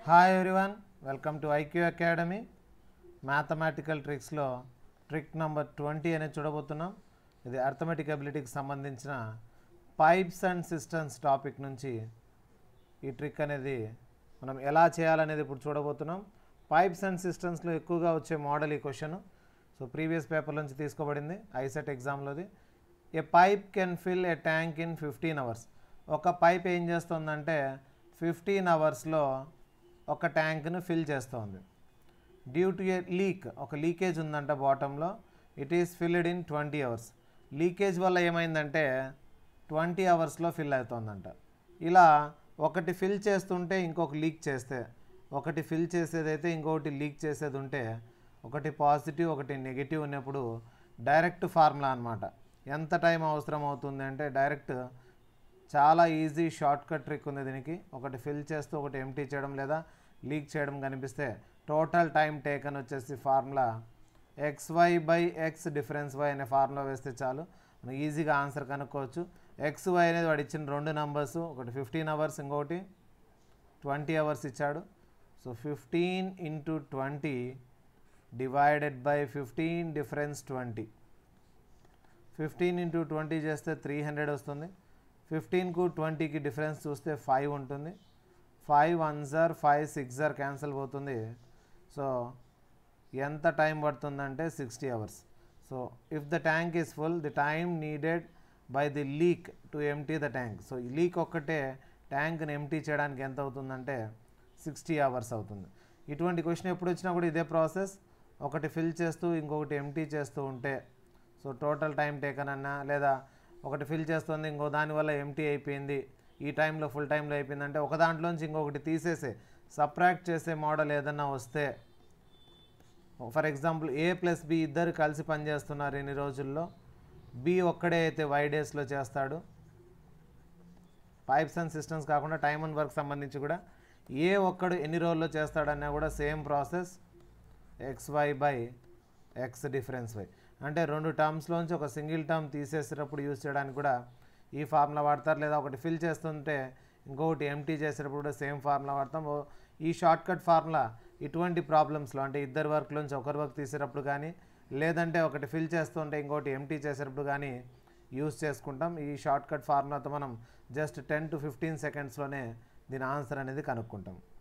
hi everyone welcome to IQ academy mathematical ట్రిక్స్లో trick number twenty అనేది చూడబోతున్నాం ఇది అర్థమెటిక్ అబిలిటీకి సంబంధించిన పైప్స్ అండ్ సిస్టమ్స్ టాపిక్ నుంచి ఈ ట్రిక్ అనేది మనం ఎలా చేయాలనేది ఇప్పుడు చూడబోతున్నాం పైప్స్ అండ్ సిస్టమ్స్లో ఎక్కువగా వచ్చే మోడల్ ఈ క్వశ్చన్ సో ప్రీవియస్ పేపర్ నుంచి తీసుకోబడింది ఐసెట్ ఎగ్జామ్లోది a pipe can fill a tank in fifteen hours ఒక పైప్ ఏం చేస్తుందంటే ఫిఫ్టీన్ అవర్స్లో ఒక ట్యాంక్ను ఫిల్ చేస్తుంది డ్యూ టు ఏ లీక్ ఒక లీకేజ్ ఉందంట బాటంలో it is filled in twenty hours leakage వల్ల ఏమైందంటే ట్వంటీ అవర్స్లో ఫిల్ అవుతుందంట ఇలా ఒకటి ఫిల్ చేస్తుంటే ఇంకొక లీక్ చేస్తే ఒకటి ఫిల్ చేసేదైతే ఇంకొకటి లీక్ చేసేది ఉంటే ఒకటి పాజిటివ్ ఒకటి నెగిటివ్ ఉన్నప్పుడు డైరెక్ట్ ఫార్ములా అనమాట ఎంత టైం అవసరం అవుతుంది అంటే డైరెక్ట్ చాలా ఈజీ షార్ట్ కట్ ట్రిక్ ఉంది దీనికి ఒకటి ఫిల్ చేస్తూ ఒకటి ఎంటీ చేయడం లేదా లీక్ చేయడం కనిపిస్తే టోటల్ టైం టేకన్ వచ్చేసి formula X Y by X difference Y అనే ఫార్ములా వేస్తే చాలు మనం ఈజీగా ఆన్సర్ కనుక్కోవచ్చు ఎక్స్ వై అనేది వాడు ఇచ్చిన రెండు నంబర్స్ ఒకటి ఫిఫ్టీన్ అవర్స్ ఇంకొకటి ట్వంటీ అవర్స్ ఇచ్చాడు so fifteen into twenty divided by fifteen difference twenty fifteen into twenty చేస్తే త్రీ హండ్రెడ్ వస్తుంది ఫిఫ్టీన్కు ట్వంటీకి డిఫరెన్స్ చూస్తే ఫైవ్ ఉంటుంది five one jar five six jar cancel పోతుంది సో ఎంత టైం పడుతుందంటే sixty hours so if the tank is full the time needed by the leak to empty the tank so ఈ leak ఒక్కటే ట్యాంక్ని empty చేయడానికి ఎంత అవుతుందంటే సిక్స్టీ అవర్స్ అవుతుంది ఇటువంటి క్వశ్చన్ ఎప్పుడు వచ్చినా కూడా ఇదే ప్రాసెస్ ఒకటి ఫిల్ చేస్తూ ఇంకొకటి ఎంటీ చేస్తూ ఉంటే సో టోటల్ టైం టేకన్ అన్నా లేదా ఒకటి ఫిల్ చేస్తుంది ఇంకో దానివల్ల ఎంటీ అయిపోయింది ఈ టైంలో ఫుల్ టైంలో అయిపోయిందంటే ఒక దాంట్లోంచి ఇంకొకటి తీసేసే సప్రాక్ట్ చేసే మోడల్ ఏదన్నా వస్తే for example A plus B ఇద్దరు కలిసి పనిచేస్తున్నారు ఎన్ని రోజుల్లో బి ఒక్కడే అయితే వై డేస్లో చేస్తాడు పైప్స్ అండ్ సిస్టమ్స్ కాకుండా టైమ్ అండ్ వర్క్ సంబంధించి కూడా ఏ ఒక్కడు ఎన్ని రోజుల్లో చేస్తాడన్నా కూడా same process X Y by X difference Y అంటే రెండు టర్మ్స్లోంచి ఒక సింగిల్ టర్మ్ తీసేసేటప్పుడు యూజ్ చేయడానికి కూడా ఈ ఫార్ములా వాడతారు లేదా ఒకటి ఫిల్ చేస్తుంటే ఇంకొకటి ఎంటీ చేసేటప్పుడు కూడా సేమ్ ఫార్ములా వాడతాం ఓ- ఈ షార్ట్ కట్ ఫార్ములా ఇటువంటి ప్రాబ్లమ్స్లో అంటే ఇద్దరు వర్క్లోంచి ఒకరి వర్క్ తీసేటప్పుడు కానీ లేదంటే ఒకటి ఫిల్ చేస్తుంటే ఇంకోటి ఎంటీ చేసేటప్పుడు కానీ యూస్ చేసుకుంటాం ఈ షార్ట్ కట్ ఫార్ములాతో మనం జస్ట్ టెన్ టు ఫిఫ్టీన్ సెకండ్స్లోనే దీని ఆన్సర్ అనేది కనుక్కుంటాం